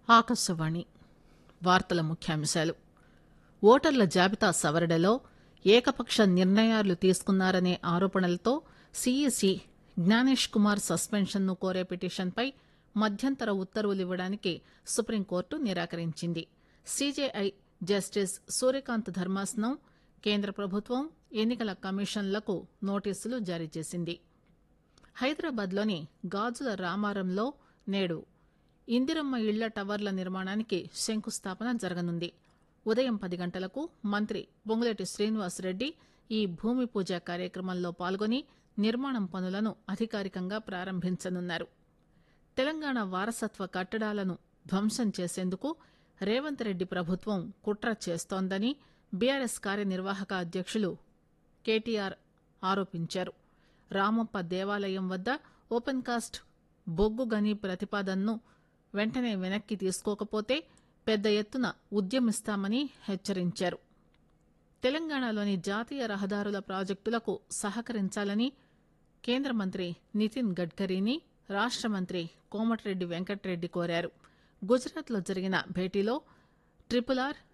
ఆకాశవాణి వార్తల ముఖ్యాంశాలు ఓటర్ల జాబితా సవరణలో ఏకపక్ష నిర్ణయాలు తీసుకున్నారనే ఆరోపణలతో సీఈసీ జ్ఞానేష్ కుమార్ సస్పెన్షన్ ను కోరే పిటిషన్పై మధ్యంతర ఉత్తర్వులివ్వడానికి సుప్రీంకోర్టు నిరాకరించింది సీజేఐ జస్టిస్ సూర్యకాంత్ ధర్మాసనం కేంద్ర ప్రభుత్వం ఎన్నికల కమిషన్లకు నోటీసులు జారీ చేసింది హైదరాబాద్ లోని గాజుల రామారంలో నేడు ఇందిరమ్మ ఇళ్ల టవర్ల నిర్మాణానికి శంకుస్థాపన జరగనుంది ఉదయం పది గంటలకు మంత్రి పొంగులేటి శ్రీనివాసరెడ్డి ఈ భూమి పూజ కార్యక్రమంలో పాల్గొని నిర్మాణం పనులను అధికారికంగా ప్రారంభించనున్నారు తెలంగాణ వారసత్వ కట్టడాలను ధ్వంసం చేసేందుకు రేవంత్ రెడ్డి ప్రభుత్వం కుట్ర చేస్తోందని బీఆర్ఎస్ కార్యనిర్వాహక అధ్యక్షులు కేటీఆర్ ఆరోపించారు రామప్ప దేవాలయం వద్ద ఓపెన్ కాస్ట్ బొగ్గు గని ప్రతిపాదనను వెంటనే వెనక్కి తీసుకోకపోతే పెద్ద ఎత్తున ఉద్యమిస్తామని హెచ్చరించారు తెలంగాణలోని జాతీయ రహదారుల ప్రాజెక్టులకు సహకరించాలని కేంద్ర మంత్రి నితిన్ గడ్కరీని రాష్ట మంత్రి కోమటిరెడ్డి వెంకటరెడ్డి కోరారు గుజరాత్లో జరిగిన భేటీలో ట్రిపుల్ ఆర్